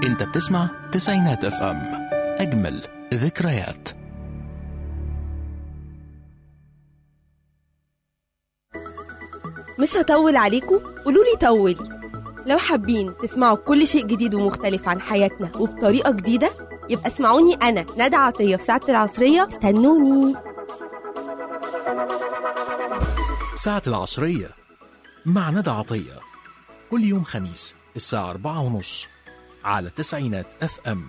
انت بتسمع تسعينات اف ام اجمل ذكريات مش هطول عليكم قولوا لي طولي لو حابين تسمعوا كل شيء جديد ومختلف عن حياتنا وبطريقة جديدة يبقى اسمعوني أنا ندى عطية في ساعة العصرية استنوني ساعة العصرية مع ندى عطية كل يوم خميس الساعة أربعة ونص على تسعينات اف ام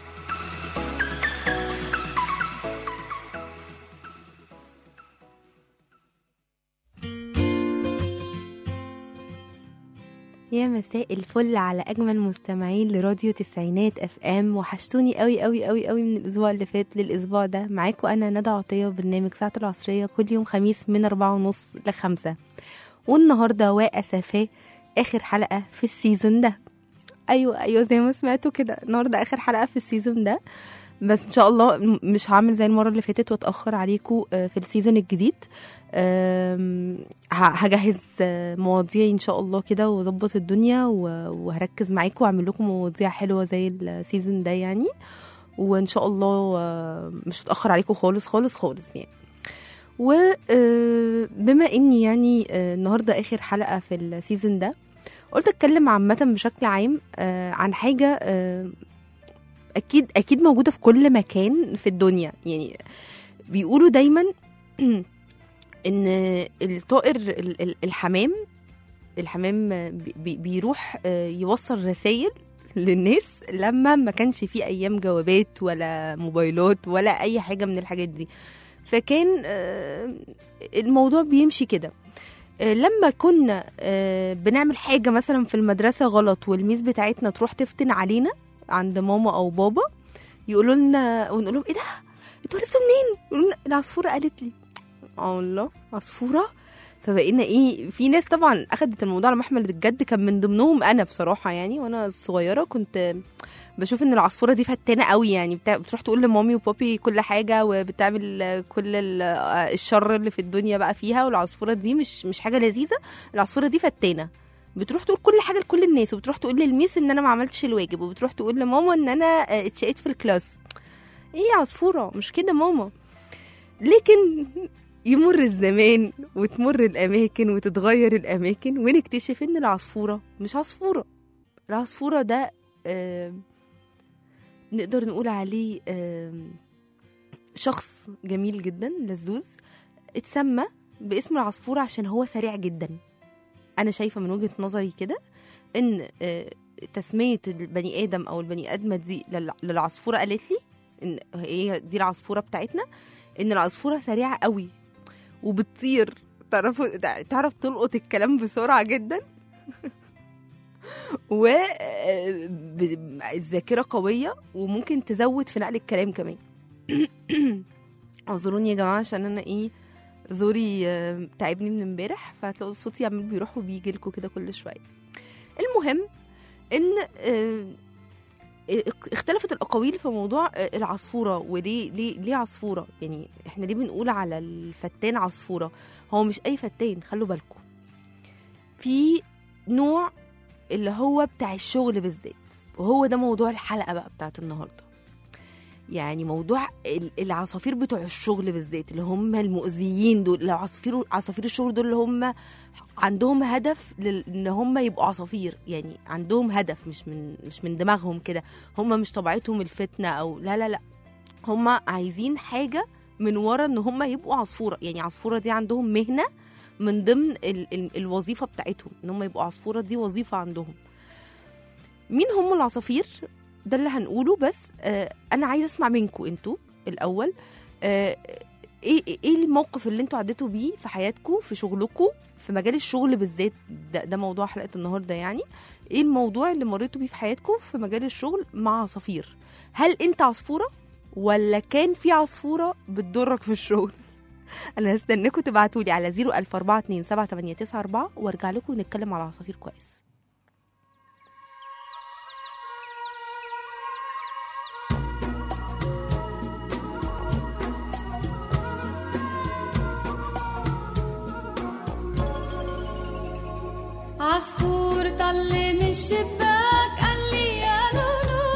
يا مساء الفل على اجمل مستمعين لراديو تسعينات اف ام وحشتوني قوي قوي قوي قوي من الاسبوع اللي فات للاسبوع ده معاكم انا ندى عطيه وبرنامج ساعه العصريه كل يوم خميس من أربعة ونص لخمسة والنهارده واسفاه اخر حلقه في السيزون ده ايوه ايوه زي ما سمعتوا كده النهارده اخر حلقه في السيزون ده بس ان شاء الله م- مش هعمل زي المره اللي فاتت واتاخر عليكم آه، في السيزون الجديد آم، ه- هجهز آه، مواضيعي ان شاء الله كده واظبط الدنيا و- وهركز معاكم واعمل لكم مواضيع حلوه زي السيزون ده يعني وان شاء الله آه، مش هتاخر عليكم خالص خالص خالص يعني وبما اني يعني آه، النهارده اخر حلقه في السيزون ده قلت اتكلم عامه بشكل عام آه، عن حاجه آه، اكيد اكيد موجوده في كل مكان في الدنيا يعني بيقولوا دايما ان الطائر ال- ال- الحمام الحمام بي- بي- بيروح آه، يوصل رسائل للناس لما ما كانش في ايام جوابات ولا موبايلات ولا اي حاجه من الحاجات دي فكان آه، الموضوع بيمشي كده آه، لما كنا آه، بنعمل حاجه مثلا في المدرسه غلط والميس بتاعتنا تروح تفتن علينا عند ماما او بابا يقولوا لنا ونقول لهم ايه ده انتوا عرفتوا منين يقولوا لنا العصفوره قالت لي اه الله عصفوره فبقينا ايه في ناس طبعا اخدت الموضوع على محمل الجد كان من ضمنهم انا بصراحه يعني وانا صغيره كنت بشوف ان العصفوره دي فتانه قوي يعني بتاع بتروح تقول لمامي وبابي كل حاجه وبتعمل كل ال- الشر اللي في الدنيا بقى فيها والعصفوره دي مش مش حاجه لذيذه العصفوره دي فتانه بتروح تقول كل حاجه لكل الناس وبتروح تقول للميس ان انا ما عملتش الواجب وبتروح تقول لماما ان انا آه، اتشقيت في الكلاس ايه يا عصفوره مش كده ماما لكن يمر الزمان وتمر الاماكن وتتغير الاماكن ونكتشف ان العصفوره مش عصفوره العصفوره ده آه نقدر نقول عليه آه شخص جميل جدا لذوذ اتسمى باسم العصفوره عشان هو سريع جدا انا شايفه من وجهه نظري كده ان آه، تسميه البني ادم او البني ادمه دي لل- للعصفوره قالت لي ان هي دي العصفوره بتاعتنا ان العصفوره سريعه قوي وبتطير تعرف تعرف تلقط الكلام بسرعه جدا والذاكره قويه وممكن تزود في نقل الكلام كمان اعذروني يا جماعه عشان انا ايه زوري آه، تعبني من امبارح فهتلاقوا صوتي عمال بيروح وبيجي لكم كده كل شويه المهم ان آه، اختلفت الاقاويل في موضوع آه، العصفوره وليه ليه ليه عصفوره يعني احنا ليه بنقول على الفتان عصفوره هو مش اي فتان خلوا بالكم في نوع اللي هو بتاع الشغل بالذات وهو ده موضوع الحلقه بقى بتاعت النهارده يعني موضوع ال- العصافير بتوع الشغل بالذات اللي هم المؤذيين دول العصافير عصافير الشغل دول اللي هم عندهم هدف لل- ان هم يبقوا عصافير يعني عندهم هدف مش من مش من دماغهم كده هم مش طبيعتهم الفتنه او لا لا لا هم عايزين حاجه من ورا ان هم يبقوا عصفوره يعني عصفوره دي عندهم مهنه من ضمن ال ال الوظيفه بتاعتهم ان هم يبقوا عصفوره دي وظيفه عندهم مين هم العصافير ده اللي هنقوله بس آه انا عايزه اسمع منكم انتوا الاول آه ايه ايه الموقف اللي انتوا عديتوا بيه في حياتكم في شغلكم في مجال الشغل بالذات ده, ده موضوع حلقه النهارده يعني ايه الموضوع اللي مريتوا بيه في حياتكم في مجال الشغل مع عصافير هل انت عصفوره ولا كان في عصفوره بتضرك في الشغل انا هستناكم تبعتوا لي على 004278994 وارجع لكم ونتكلم على العصافير كويس عصفور طل من الشباك قال لي يا لولو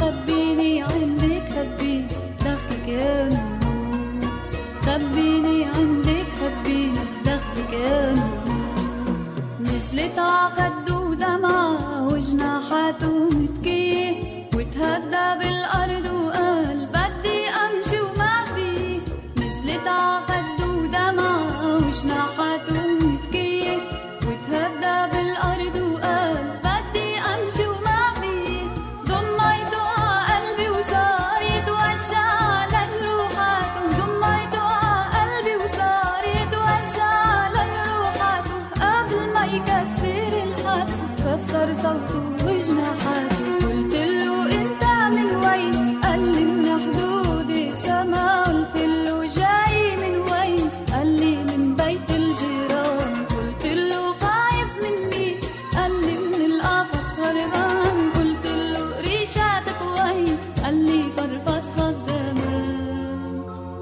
خبيني عندك خبيني دخلك يا نونو خبيني عندك خبيني دخلك يا نونو نزلت عقد ودمعة وجناحاته متكيه وتهدى بالأرض وقال بدي أمشي وما في نزلت عقد ودمعة وجناحاته متكيه وتهدى بالأرض وقال بدي أمشي وما في ضميته قلبي وصار يتوجع لجروحاته ضميته قلبي وصار يتوجع لجروحاته قبل ما يكسر الحدس كسر صوته وجناحاته قلت له انت من وين قال لي من حدود السما قلت له جاي من وين قال لي من بيت الجيران قلت له خايف من مين قال لي من القفص هربان قلت له ريشاتك وين قال لي فرفتها الزمان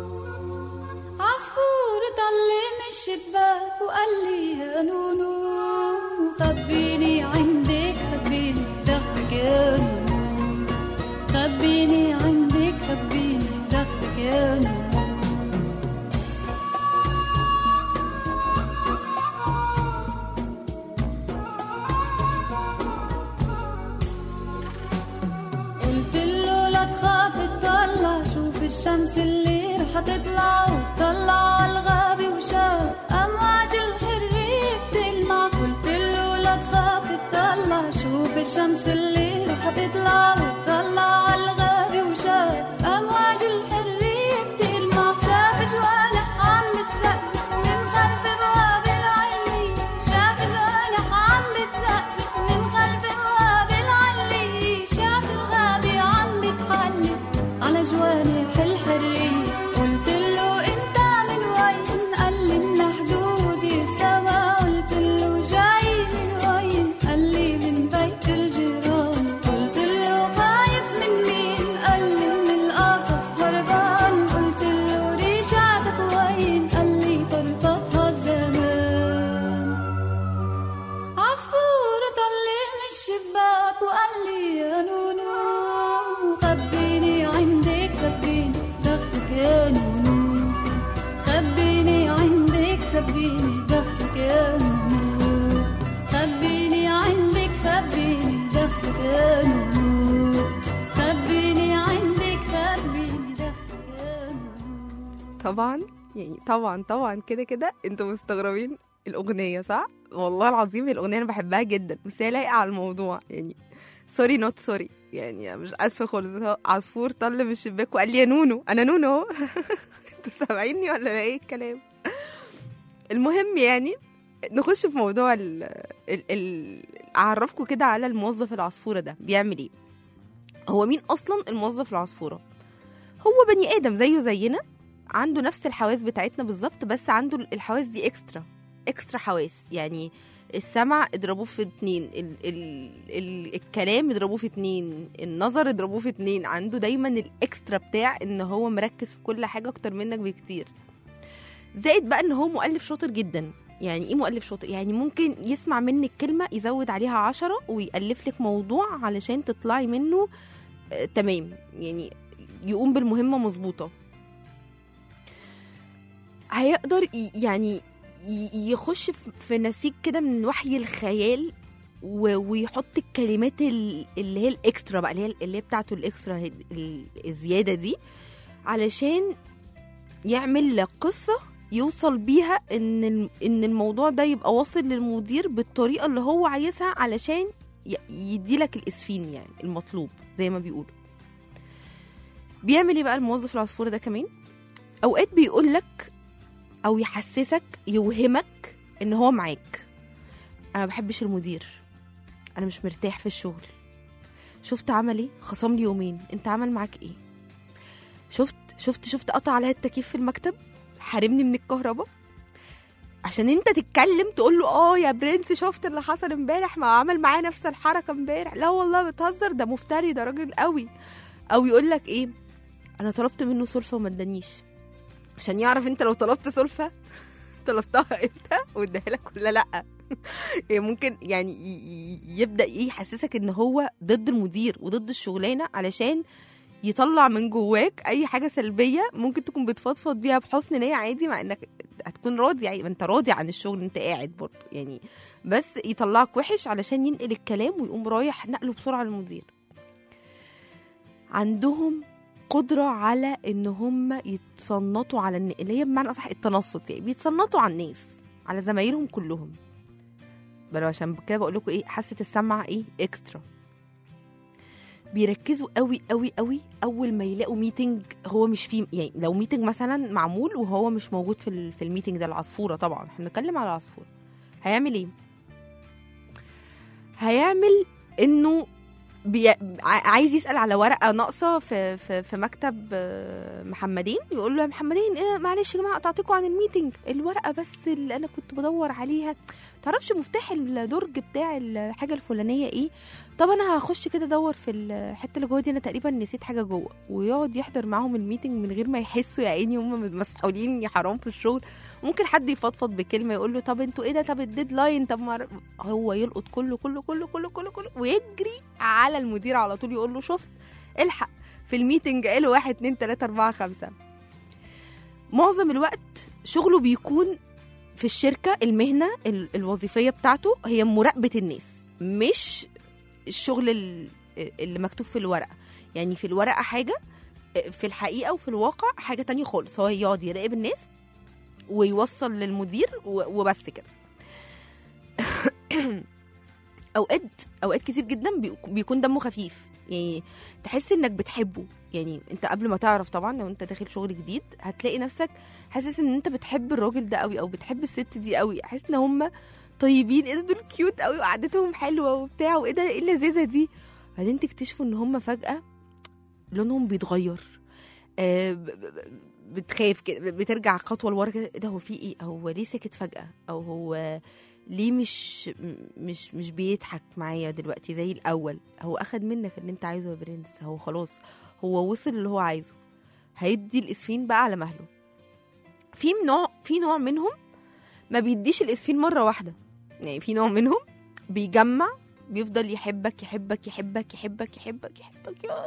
عصفور طلع من الشباك وقال لي يا نونو خبيني عندك خبيني دخلك يا نونو خبيني عندك خبيني دخلك يا نونو قلت له لا تخاف تطلع شوف الشمس اللي رح تطلع وتطلع على الغابة وشاف أمواج الحرية بتلمع قلت له لا تخاف تطلع شوف الشمس اللي رح تطلع وتطلع على الغابة وشاف أمواج الحرية بتلمع شاف جوانح عم بتزقزق من خلف بواب العلي شاف جوانح عم بتزقزق من خلف بواب العلي شاف الغابة عم بتحلي على جوانح الحرية قلت له انت من وين قال لي من حدود السما قلت له جاي من وين قال لي من بيت الجيران قلت له خايف من مين قال لي من القفص هربان قلت له ريشاتك وين قال لي فرفتها الزمان عصفور طلع من الشباك وقال لي يا نونو خبيني عندك خبيني دخلك يا نونو خبيني عندك خبيني دخلك يا نونو خبيني عندك خبيني دخلك يا نونو خبيني عندك خبيني دخلك يا نونو طبعا يعني طبعا طبعا كده كده انتوا مستغربين الاغنيه صح والله العظيم الاغنيه انا بحبها جدا بس هي لايقه على الموضوع يعني سوري نوت سوري يعني مش اسفه خالص هو عصفور طل من الشباك وقال لي يا نونو انا نونو اهو انتوا سامعيني ولا ايه الكلام المهم يعني نخش في موضوع ال ال ال اعرفكم كده على الموظف العصفوره ده بيعمل ايه هو مين اصلا الموظف العصفوره هو بني ادم زيه زينا عنده نفس الحواس بتاعتنا بالظبط بس عنده الحواس دي اكسترا اكسترا حواس يعني السمع اضربوه في اتنين ال ال ال الكلام اضربوه في اتنين النظر اضربوه في اتنين عنده دايما الاكسترا بتاع ان هو مركز في كل حاجة اكتر منك بكتير زائد بقى ان هو مؤلف شاطر جدا يعني ايه مؤلف شاطر يعني ممكن يسمع منك كلمة يزود عليها عشرة ويألف لك موضوع علشان تطلعي منه آه تمام يعني يقوم بالمهمة مظبوطة هيقدر ي- يعني ي- يخش في- في نسيج كده من وحي الخيال و- ويحط الكلمات ال- اللي هي الاكسترا بقى اللي هي اللي هي بتاعته الاكسترا هي- ال- الزياده دي علشان يعمل لك قصه يوصل بيها ان الم- ان الموضوع ده يبقى واصل للمدير بالطريقه اللي هو عايزها علشان يدي لك الاسفين يعني المطلوب زي ما بيقولوا بيعمل ايه بقى الموظف العصفور ده كمان اوقات بيقول لك او يحسسك يوهمك ان هو معاك انا ما بحبش المدير انا مش مرتاح في الشغل شفت عمل ايه خصم لي يومين انت عمل معاك ايه شفت شفت شفت قطع عليا التكييف في المكتب حارمني من الكهرباء عشان انت تتكلم تقول له اه يا برنس شفت اللي حصل امبارح ما عمل معايا نفس الحركه امبارح لا والله بتهزر ده مفتري ده راجل قوي او يقول لك ايه انا طلبت منه سلفه وما ادانيش عشان يعرف انت لو طلبت سلفه طلبتها امتى واداها لك ولا لا يعني ممكن يعني ي- ي- يبدا ايه يحسسك ان هو ضد المدير وضد الشغلانه علشان يطلع من جواك اي حاجه سلبيه ممكن تكون بتفضفض بيها بحسن نيه عادي مع انك هتكون راضي يعني ما انت راضي عن الشغل انت قاعد برضه يعني بس يطلعك وحش علشان ينقل الكلام ويقوم رايح نقله بسرعه للمدير عندهم قدرة على ان هم يتصنطوا على الن- اللي هي بمعنى اصح التنصت يعني بيتصنطوا على الناس على زمايلهم كلهم بل عشان كده بقول لكم ايه حاسه السمع ايه اكسترا بيركزوا قوي قوي قوي اول ما يلاقوا ميتنج هو مش فيه يعني لو ميتنج مثلا معمول وهو مش موجود في ال- في الميتنج ده العصفوره طبعا احنا بنتكلم على العصفوره هيعمل ايه هيعمل انه بي... ع- عايز يسال على ورقه ناقصه في في, في مكتب آه، محمدين يقول له يا محمدين إيه معلش يا جماعه قطعتكم عن الميتنج الورقه بس اللي انا كنت بدور عليها تعرفش مفتاح الدرج بتاع الحاجه الفلانيه ايه طب انا هخش كده ادور في الحته اللي جوه دي انا تقريبا نسيت حاجه جوه ويقعد يحضر معاهم الميتنج من غير ما يحسوا يا عيني هم مسحولين يا حرام في الشغل ممكن حد يفضفض بكلمه يقول له طب انتوا ايه ده طب الديدلاين طب ما هو يلقط كله كله كله كله كله كله ويجري على المدير على طول يقول له شفت الحق في الميتنج قالوا واحد اتنين تلاته اربعه خمسه معظم الوقت شغله بيكون في الشركه المهنه ال- الوظيفيه بتاعته هي مراقبه الناس مش الشغل ال- اللي مكتوب في الورقه يعني في الورقه حاجه في الحقيقه وفي الواقع حاجه تانية خالص هو يقعد يراقب الناس ويوصل للمدير و- وبس كده اوقات اوقات كتير جدا بيك- بيكون دمه خفيف يعني تحس انك بتحبه يعني انت قبل ما تعرف طبعا لو انت داخل شغل جديد هتلاقي نفسك حاسس ان انت بتحب الراجل ده قوي او بتحب الست دي قوي حاسس ان هم طيبين ايه ده دول كيوت قوي وقعدتهم حلوه وبتاع وايه ده ايه اللذيذه دي بعدين تكتشفوا ان هم فجاه لونهم بيتغير آه ب- ب- ب- بتخاف كده بترجع خطوه لورا كده إيه ده هو في ايه هو ليه سكت فجاه او هو ليه مش م- مش مش بيضحك معايا دلوقتي زي الاول هو اخد منك اللي انت عايزه يا برنس هو خلاص هو وصل اللي هو عايزه هيدي الاسفين بقى على مهله في نوع في نوع منهم ما بيديش الاسفين مره واحده يعني في نوع منهم بيجمع بيفضل يحبك يحبك يحبك يحبك يحبك يحبك يا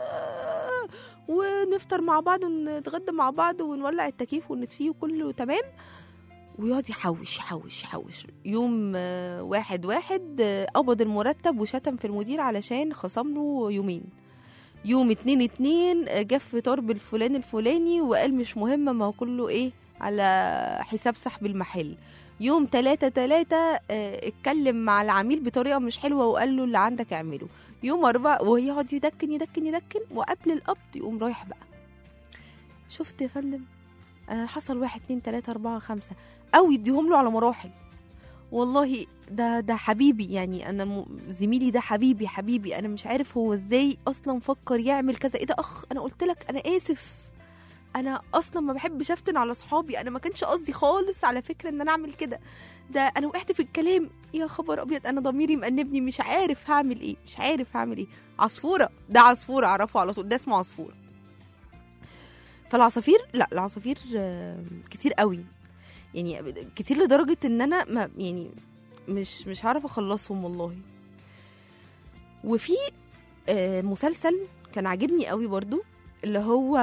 ونفطر مع بعض ونتغدى مع بعض ونولع التكييف ونطفيه وكله تمام ويقعد يحوش يحوش يحوش يوم آه، واحد واحد آه، قبض المرتب وشتم في المدير علشان خصم له يومين يوم اتنين اتنين آه، جاب فطار بالفلان الفلاني وقال مش مهم ما هو كله ايه على حساب صاحب المحل يوم تلاتة تلاتة آه، اتكلم مع العميل بطريقة مش حلوة وقال له اللي عندك اعمله يوم أربعة ويقعد يدكن يدكن يدكن وقبل القبض يقوم رايح بقى شفت يا فندم آه، حصل واحد اتنين تلاتة أربعة خمسة أو يديهم له على مراحل والله ده ده حبيبي يعني انا م- زميلي ده حبيبي حبيبي انا مش عارف هو ازاي اصلا فكر يعمل كذا ايه ده اخ انا قلت لك انا اسف انا اصلا ما بحبش افتن على اصحابي انا ما كانش قصدي خالص على فكره ان انا اعمل كده ده انا وقعت في الكلام يا خبر ابيض انا ضميري مأنبني مش عارف هعمل ايه مش عارف هعمل ايه عصفوره ده عصفوره اعرفه على طول ده اسمه عصفوره فالعصافير لا العصافير آه، كتير قوي يعني كتير لدرجه ان انا ما يعني مش مش هعرف اخلصهم والله وفي آه، مسلسل كان عاجبني قوي برضو اللي هو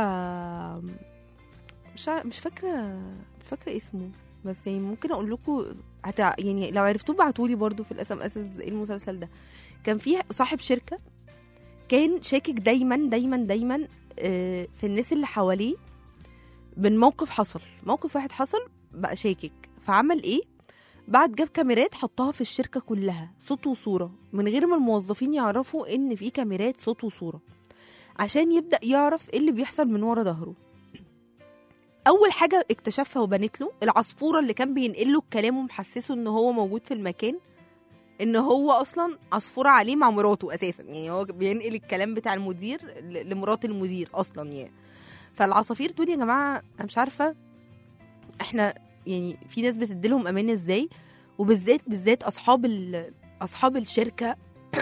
مش ع- مش فاكره مش فاكره اسمه بس يعني ممكن اقول لكم هتع... يعني لو عرفتوه ابعتولي برضو في الاس ام اس ايه المسلسل ده كان فيه صاحب شركه كان شاكك دايما دايما دايما آه، في الناس اللي حواليه من موقف حصل موقف واحد حصل بقى شاكك فعمل ايه بعد جاب كاميرات حطها في الشركه كلها صوت وصوره من غير ما الموظفين يعرفوا ان في كاميرات صوت وصوره عشان يبدا يعرف ايه اللي بيحصل من ورا ظهره اول حاجه اكتشفها وبنت له العصفوره اللي كان بينقل له الكلام ومحسسه ان هو موجود في المكان ان هو اصلا عصفوره عليه مع مراته اساسا يعني هو بينقل الكلام بتاع المدير ل- لمرات المدير اصلا يعني فالعصافير دول يا جماعه انا مش عارفه احنا يعني في ناس بتديلهم امان ازاي وبالذات بالذات اصحاب ال- اصحاب الشركه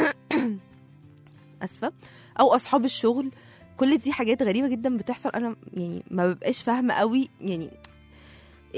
اسفه او اصحاب الشغل كل دي حاجات غريبه جدا بتحصل انا يعني ما ببقاش فاهمه قوي يعني إيه-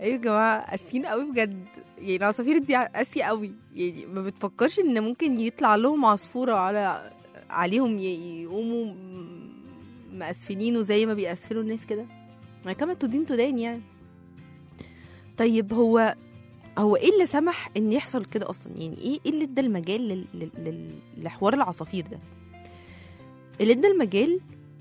ايوه يا جماعه قاسيين قوي بجد يعني العصافير دي قاسيه قوي يعني ما بتفكرش ان ممكن يطلع لهم عصفوره على عليهم ي- يقوموا م- مقسفينينه زي ما بيقسفلوا الناس كده ما كما تدين تدان يعني طيب هو هو ايه اللي سمح ان يحصل كده اصلا يعني ايه ايه اللي ادى المجال لل... لل... لل... لحوار العصافير ده اللي ادى المجال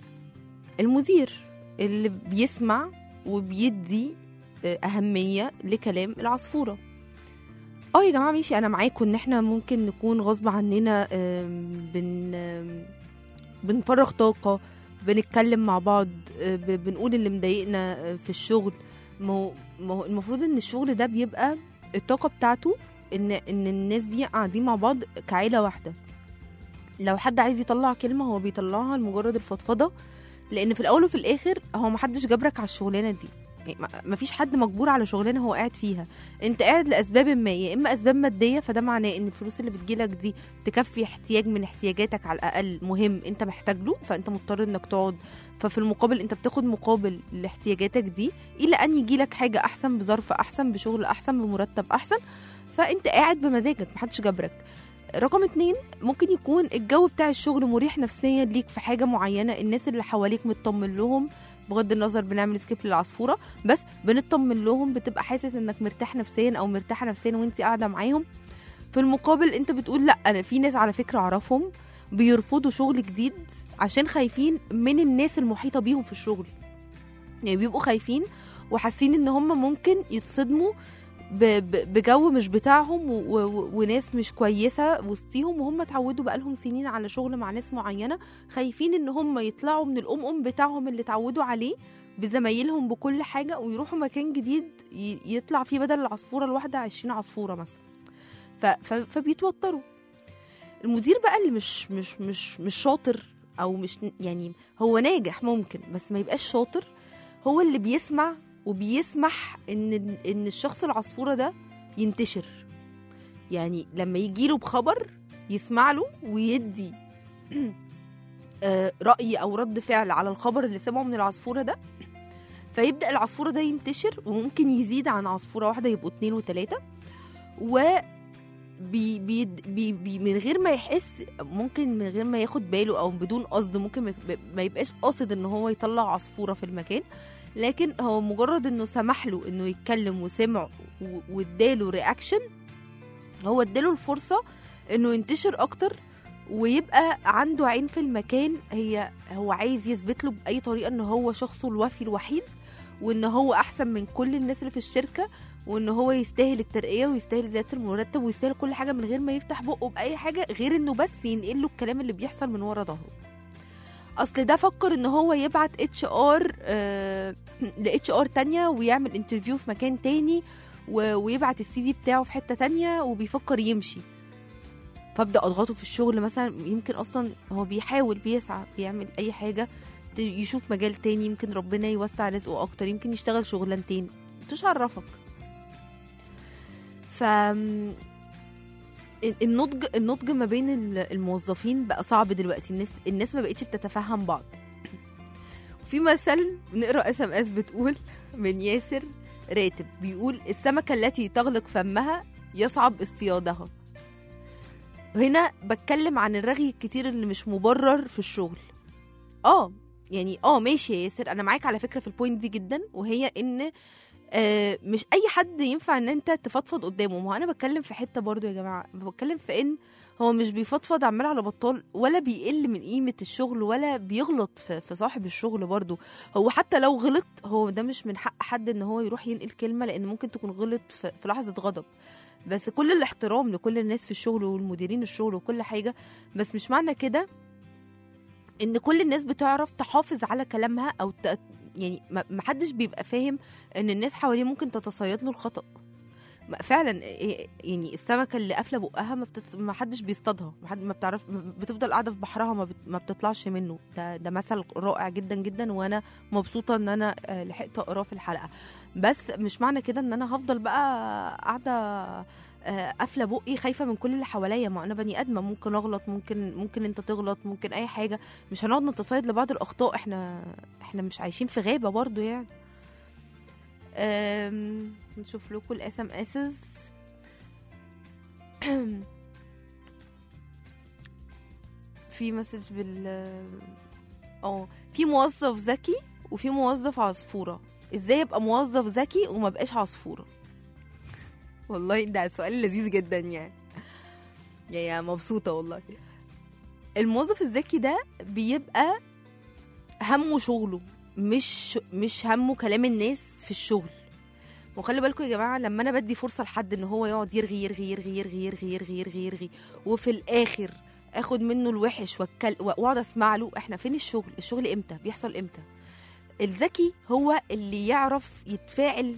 المدير اللي بيسمع وبيدي آه، أهمية لكلام العصفورة اه يا جماعة ماشي أنا معاكم إن احنا ممكن نكون غصب عننا آم، بن آم، بنفرغ طاقة بنتكلم مع بعض آه، ب- بنقول اللي مضايقنا آه، في الشغل ما هو ما هو المفروض إن الشغل ده بيبقى الطاقة بتاعته إن إن الناس دي قاعدين مع بعض كعيلة واحدة لو حد عايز يطلع كلمة هو بيطلعها لمجرد الفضفضة لأن في الأول وفي الآخر هو محدش جبرك على الشغلانة دي يعني ما- مفيش حد مجبور على شغلانه هو قاعد فيها انت قاعد لاسباب ما يا اما اسباب ماديه فده معناه ان الفلوس اللي بتجيلك دي تكفي احتياج من احتياجاتك على الاقل مهم انت محتاج له فانت مضطر انك تقعد ففي المقابل انت بتاخد مقابل لاحتياجاتك دي الى ان يجيلك حاجه احسن بظرف احسن بشغل احسن بمرتب احسن فانت قاعد بمزاجك محدش جبرك رقم اتنين ممكن يكون الجو بتاع الشغل مريح نفسيا ليك في حاجة معينة الناس اللي حواليك مطمن لهم بغض النظر بنعمل سكيب للعصفورة بس بنطمن لهم بتبقى حاسس انك مرتاح نفسيا او مرتاحة نفسيا وانت قاعدة معاهم في المقابل انت بتقول لا انا في ناس على فكرة اعرفهم بيرفضوا شغل جديد عشان خايفين من الناس المحيطة بيهم في الشغل يعني بيبقوا خايفين وحاسين ان هم ممكن يتصدموا ب- ب- بجو مش بتاعهم و- و- وناس مش كويسه وسطيهم وهم اتعودوا بقالهم سنين على شغل مع ناس معينه خايفين ان هم يطلعوا من الام ام بتاعهم اللي اتعودوا عليه بزمايلهم بكل حاجه ويروحوا مكان جديد ي- يطلع فيه بدل العصفوره الواحده 20 عصفوره مثلا ف- ف- فبيتوتروا المدير بقى اللي مش مش مش مش شاطر او مش يعني هو ناجح ممكن بس ما يبقاش شاطر هو اللي بيسمع وبيسمح ان ان الشخص العصفوره ده ينتشر يعني لما يجيله بخبر يسمع له ويدي آه، رأي أو رد فعل على الخبر اللي سمعه من العصفورة ده فيبدأ العصفورة ده ينتشر وممكن يزيد عن عصفورة واحدة يبقوا اتنين وتلاتة و بي بي بي بي من غير ما يحس ممكن من غير ما ياخد باله او بدون قصد ممكن ما- ما يبقاش قاصد ان هو يطلع عصفوره في المكان لكن هو مجرد انه سمح له انه يتكلم وسمع و- واداله رياكشن هو اداله الفرصه انه ينتشر اكتر ويبقى عنده عين في المكان هي هو عايز يثبت له باي طريقه ان هو شخصه الوفي الوحيد وان هو احسن من كل الناس اللي في الشركه وان هو يستاهل الترقيه ويستاهل زياده المرتب ويستاهل كل حاجه من غير ما يفتح بقه باي حاجه غير انه بس ينقل له الكلام اللي بيحصل من ورا ظهره اصل ده فكر ان هو يبعت اتش ار لاتش ار تانية ويعمل انترفيو في مكان تاني و- ويبعت السي في بتاعه في حته تانية وبيفكر يمشي فابدا اضغطه في الشغل مثلا يمكن اصلا هو بيحاول بيسعى بيعمل اي حاجه ت- يشوف مجال تاني يمكن ربنا يوسع رزقه اكتر يمكن يشتغل شغلانتين مش عرفك ف النضج النضج ما بين ال- الموظفين بقى صعب دلوقتي الناس الناس ما بقتش بتتفهم بعض في مثل نقرا اس ام اس بتقول من ياسر راتب بيقول السمكه التي تغلق فمها يصعب اصطيادها هنا بتكلم عن الرغي الكتير اللي مش مبرر في الشغل اه يعني اه ماشي يا ياسر انا معاك على فكره في البوينت دي جدا وهي ان آه مش اي حد ينفع ان انت تفضفض قدامه ما هو انا بتكلم في حته برضو يا جماعه بتكلم في ان هو مش بيفضفض عمال على بطال ولا بيقل من قيمه الشغل ولا بيغلط في, في صاحب الشغل برضو هو حتى لو غلط هو ده مش من حق حد ان هو يروح ينقل كلمه لان ممكن تكون غلط في, في لحظه غضب بس كل الاحترام لكل الناس في الشغل والمديرين الشغل وكل حاجه بس مش معنى كده ان كل الناس بتعرف تحافظ على كلامها او ت... يعني ما ما حدش بيبقى فاهم ان الناس حواليه ممكن تتصيد له الخطا ما- فعلا إيه- يعني السمكه اللي قافله بقها ما, بتت... ما حدش بيصطادها ما, حد ما بتعرف بتفضل قاعده في بحرها ما, بت... ما بتطلعش منه ده ده مثل رائع جدا جدا وانا مبسوطه ان انا آه، لحقت اقراه في الحلقه بس مش معنى كده ان انا هفضل بقى قاعده آه، قافله بقي خايفه من كل اللي حواليا ما انا بني ادمه ممكن اغلط ممكن ممكن انت تغلط ممكن اي حاجه مش هنقعد نتصيد لبعض الاخطاء احنا احنا مش عايشين في غابه برضو يعني أم، نشوف لكم الاس ام اسز في مسج بال اه في موظف ذكي وفي موظف عصفوره ازاي ابقى موظف ذكي وما بقاش عصفوره والله ده سؤال لذيذ جدا يعني يعني مبسوطه والله الموظف الذكي ده بيبقى همه شغله مش مش همه كلام الناس في الشغل وخلي بالكم يا جماعه لما انا بدي فرصه لحد ان هو يقعد يرغي يرغي يرغي يرغي يرغي يرغي يرغي, يرغي وفي الاخر اخد منه الوحش واتكل- واقعد اسمع له احنا فين الشغل الشغل امتى بيحصل امتى الذكي هو اللي يعرف يتفاعل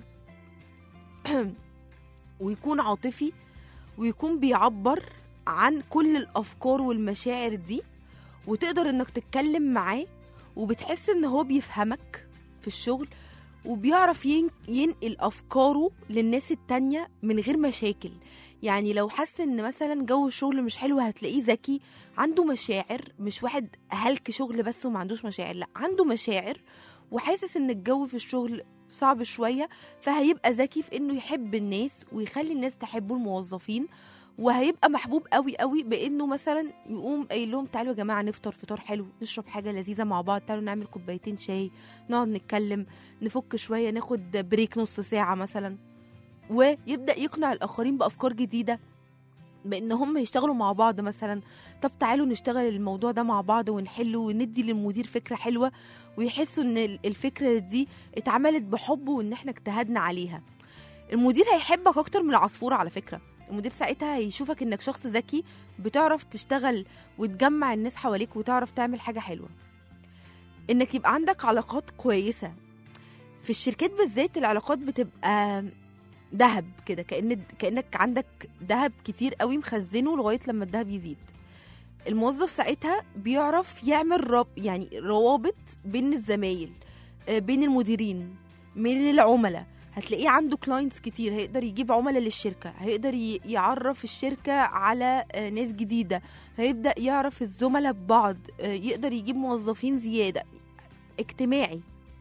ويكون عاطفي ويكون بيعبر عن كل الافكار والمشاعر دي وتقدر انك تتكلم معاه وبتحس ان هو بيفهمك في الشغل وبيعرف ين- ينقل افكاره للناس التانية من غير مشاكل يعني لو حس ان مثلا جو الشغل مش حلو هتلاقيه ذكي عنده مشاعر مش واحد هلك شغل بس وما عندوش مشاعر لا عنده مشاعر وحاسس ان الجو في الشغل صعب شوية فهيبقى ذكي في انه يحب الناس ويخلي الناس تحبه الموظفين وهيبقى محبوب قوي قوي بانه مثلا يقوم قايل لهم تعالوا يا جماعه نفطر فطار حلو نشرب حاجه لذيذه مع بعض تعالوا نعمل كوبايتين شاي نقعد نتكلم نفك شويه ناخد بريك نص ساعه مثلا ويبدا يقنع الاخرين بافكار جديده بان هم يشتغلوا مع بعض مثلا طب تعالوا نشتغل الموضوع ده مع بعض ونحله وندي للمدير فكره حلوه ويحسوا ان ال- الفكره دي اتعملت بحب وان احنا اجتهدنا عليها المدير هيحبك اكتر من العصفوره على فكره المدير ساعتها هيشوفك انك شخص ذكي بتعرف تشتغل وتجمع الناس حواليك وتعرف تعمل حاجه حلوه انك يبقى عندك علاقات كويسه في الشركات بالذات العلاقات بتبقى ذهب كده كأن كأنك عندك ذهب كتير قوي مخزنه لغاية لما الذهب يزيد الموظف ساعتها بيعرف يعمل رب يعني روابط بين الزمايل آه، بين المديرين بين العملاء هتلاقيه عنده كلاينتس كتير هيقدر يجيب عملاء للشركة هيقدر ي- يعرف الشركة على آه، ناس جديدة هيبدأ يعرف الزملاء ببعض آه، يقدر يجيب موظفين زيادة اجتماعي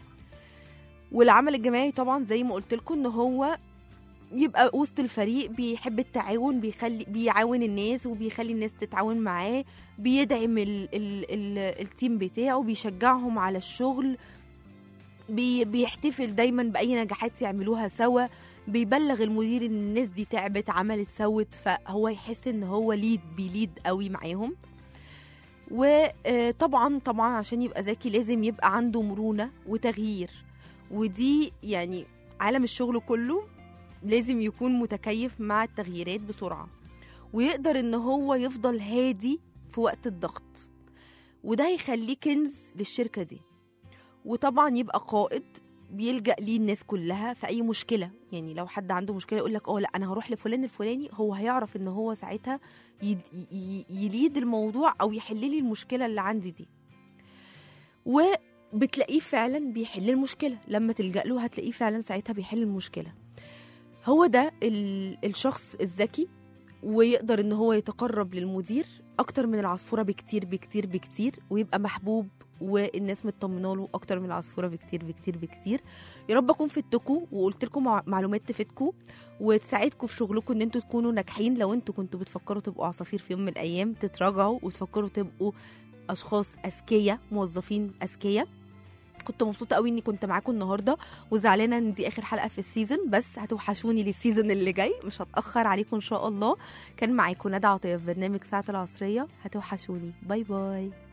والعمل الجماعي طبعا زي ما قلت لكم ان هو يبقى وسط الفريق بيحب التعاون بيخلي بيعاون الناس وبيخلي الناس تتعاون معاه بيدعم ال ال ال التيم بتاعه بيشجعهم على الشغل بي بيحتفل دايما بأي نجاحات يعملوها سوا بيبلغ المدير ان الناس دي تعبت عملت سوت فهو يحس ان هو ليد بيليد قوي معاهم وطبعا طبعا عشان يبقى ذكي لازم يبقى عنده مرونة وتغيير ودي يعني عالم الشغل كله لازم يكون متكيف مع التغييرات بسرعة ويقدر ان هو يفضل هادي في وقت الضغط وده هيخليه كنز للشركة دي وطبعا يبقى قائد بيلجأ ليه الناس كلها في أي مشكلة يعني لو حد عنده مشكلة يقول لك اه لا أنا هروح لفلان الفلاني هو هيعرف إن هو ساعتها يد- ي- ي- يليد الموضوع أو يحل لي المشكلة اللي عندي دي وبتلاقيه فعلا بيحل المشكلة لما تلجأ له هتلاقيه فعلا ساعتها بيحل المشكلة هو ده ال- الشخص الذكي ويقدر ان هو يتقرب للمدير اكتر من العصفوره بكتير بكتير بكتير ويبقى محبوب والناس مطمنه له اكتر من العصفوره بكتير بكتير بكتير يا رب اكون فدتكم وقلت لكم مع- معلومات تفيدكم وتساعدكم في شغلكم ان انتوا تكونوا ناجحين لو انتوا كنتوا بتفكروا تبقوا عصافير في يوم من الايام تتراجعوا وتفكروا تبقوا اشخاص اذكياء موظفين اذكياء كنت مبسوطه قوي اني كنت معاكم النهارده وزعلانه ان دي اخر حلقه في السيزون بس هتوحشوني للسيزون اللي جاي مش هتاخر عليكم ان شاء الله كان معاكم ندى عطيه في برنامج ساعه العصريه هتوحشوني باي باي